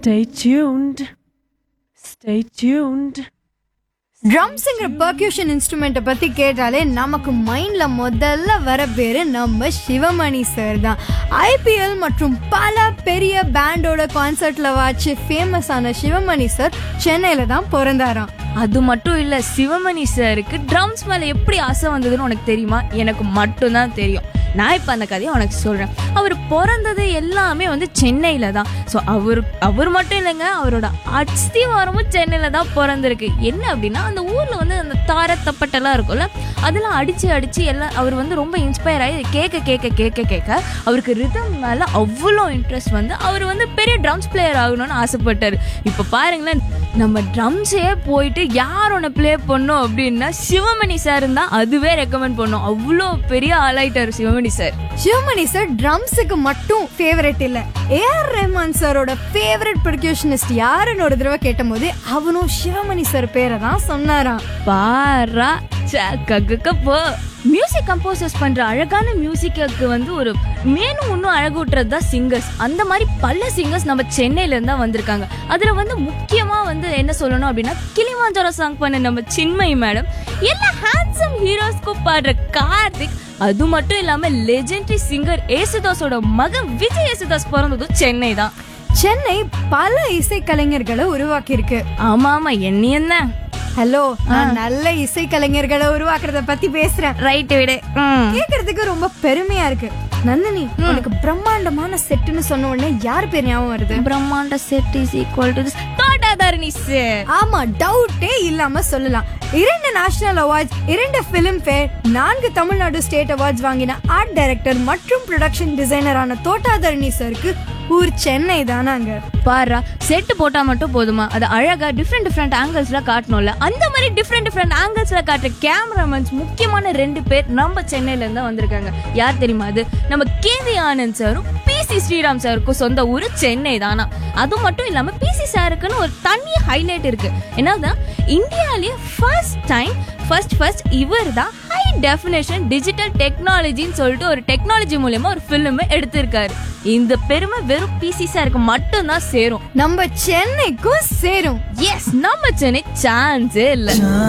Stay tuned. Stay tuned. ட்ரம்ஸ்ங்கிற percussion இன்ஸ்ட்ருமெண்ட்டை பத்தி கேட்டாலே நமக்கு மைண்ட்ல முதல்ல வர பேரு நம்ம சிவமணி சார் தான் ஐபிஎல் மற்றும் பல பெரிய பேண்டோட கான்சர்ட்ல வாச்சு ஃபேமஸ் ஆன சிவமணி சார் சென்னையில தான் பிறந்தாராம் அது மட்டும் இல்ல சிவமணி சாருக்கு ட்ரம்ஸ் மேல எப்படி ஆசை வந்ததுன்னு உனக்கு தெரியுமா எனக்கு மட்டும்தான் தெரியும் நான் இப்ப அந்த கதையை உனக்கு சொல்றேன் அவர் பிறந்தது எல்லாமே வந்து சென்னையில தான் ஸோ அவர் அவர் மட்டும் இல்லைங்க அவரோட அஸ்திவாரமும் சென்னையில தான் பிறந்திருக்கு என்ன அப்படின்னா அந்த ஊர்ல வந்து அந்த தார தப்பட்டெல்லாம் இருக்கும்ல அதெல்லாம் அடிச்சு அடிச்சு எல்லாம் அவர் வந்து ரொம்ப இன்ஸ்பயர் ஆகி கேட்க கேட்க கேட்க கேட்க அவருக்கு ரிதம் மேல அவ்வளோ இன்ட்ரெஸ்ட் வந்து அவர் வந்து பெரிய ட்ரம்ஸ் பிளேயர் ஆகணும்னு ஆசைப்பட்டாரு இப்போ பாருங்களேன் நம்ம ட்ரம்ஸே போயிட்டு யார் ஒன்று ப்ளே பண்ணோம் அப்படின்னா சிவமணி சார் தான் அதுவே ரெக்கமெண்ட் பண்ணோம் அவ்வளோ பெரிய ஆளாயிட்டாரு சிவமணி சார் சிவமணி சார் ட்ரம்ஸுக்கு மட்டும் ஃபேவரட் இல்ல ஏஆர் ரஹ்மான் சாரோட ஃபேவரட் பர்க்யூஷனிஸ்ட் யாருன்னு ஒரு தடவை கேட்டபோது அவனும் சிவமணி சார் பேரை தான் சொன்னாராம் பாரா போ மியூசிக் கம்போசர்ஸ் பண்ற அழகான மியூசிக்கு வந்து ஒரு மேலும் இன்னும் அழகூட்டுறது தான் சிங்கர்ஸ் அந்த மாதிரி பல சிங்கர்ஸ் நம்ம சென்னையில இருந்தா வந்திருக்காங்க அதுல வந்து முக்கியமா வந்து என்ன சொல்லணும் அப்படின்னா கிளிமாஞ்சோரோ சாங் பண்ண நம்ம சின்மயி மேடம் எல்லா ஹேண்ட்ஸம் ஹீரோஸ்க்கும் பாடுற கார்த்திக் அது மட்டும் இல்லாம லெஜெண்டரி சிங்கர் ஏசுதாஸோட மகன் விஜய் ஏசுதாஸ் பிறந்ததும் சென்னை தான் சென்னை பல இசைக்கலைஞர்களை உருவாக்கி இருக்கு ஆமா ஆமா என்ன என்ன ஹலோ நான் நல்ல இசைக்கலைஞர்களை உருவாக்குறத பத்தி பேசுறேன் ரைட்டு விடு ம் கேக்குறதுக்கு ரொம்ப பெருமையா இருக்கு நந்தினி உனக்கு பிரம்மாண்டமான செட்டுன்னு சொன்ன உடனே யார் பேர் ஞாபகம் வருது பிரம்மாண்ட set is equal to Thotatharani sir ஆமா டவுட்டே இல்லாம சொல்லலாம் இரண்டு நேஷனல் அவார்ட்ஸ் இரண்டு பிலிம் ஃபேர் நான்கு தமிழ்நாடு ஸ்டேட் அவார்ட்ஸ் வாங்கின ஆர்ட் டைரக்டர் மற்றும் ப்ரொடக்ஷன் டிசைனரான தோட்டாதரணி சருக்கு ஊர் சென்னை தானாங்க பாரா செட்டு போட்டா மட்டும் போதுமா அது அழகா டிஃப்ரெண்ட் டிஃப்ரெண்ட் ஆங்கிள்ஸ்ல காட்டணும்ல அந்த மாதிரி டிஃப்ரெண்ட் டிஃப்ரெண்ட் ஆங்கிள்ஸ்ல காட்டுற கேமராமேன்ஸ் முக்கியமான ரெண்டு பேர் நம்ம சென்னையில இருந்தா வந்திருக்காங்க யார் தெரியுமா அது நம்ம கேவி ஆனந்த் சாரும் பிசி ஸ்ரீராம் சாருக்கும் சொந்த ஊரு சென்னை தானா அது மட்டும் இல்லாம பிசி சாருக்குன்னு ஒரு தனி ஹைலைட் இருக்கு என்னதான் இந்தியாலேயே ஃபர்ஸ்ட் டைம் ஃபர்ஸ்ட் ஃபர்ஸ்ட் இவர் தான் ஹை டெஃபினேஷன் டிஜிட்டல் டெக்னாலஜின்னு சொல்லிட்டு ஒரு டெக்னாலஜி மூலியமா ஒரு ஃபிலிம் எடுத்திருக்காரு இந்த பெருமை வெறும் பிசி சாருக்கு மட்டும்தான் சேரும் நம்ம சென்னைக்கும் சேரும் எஸ் நம்ம சென்னை சான்ஸே இல்லை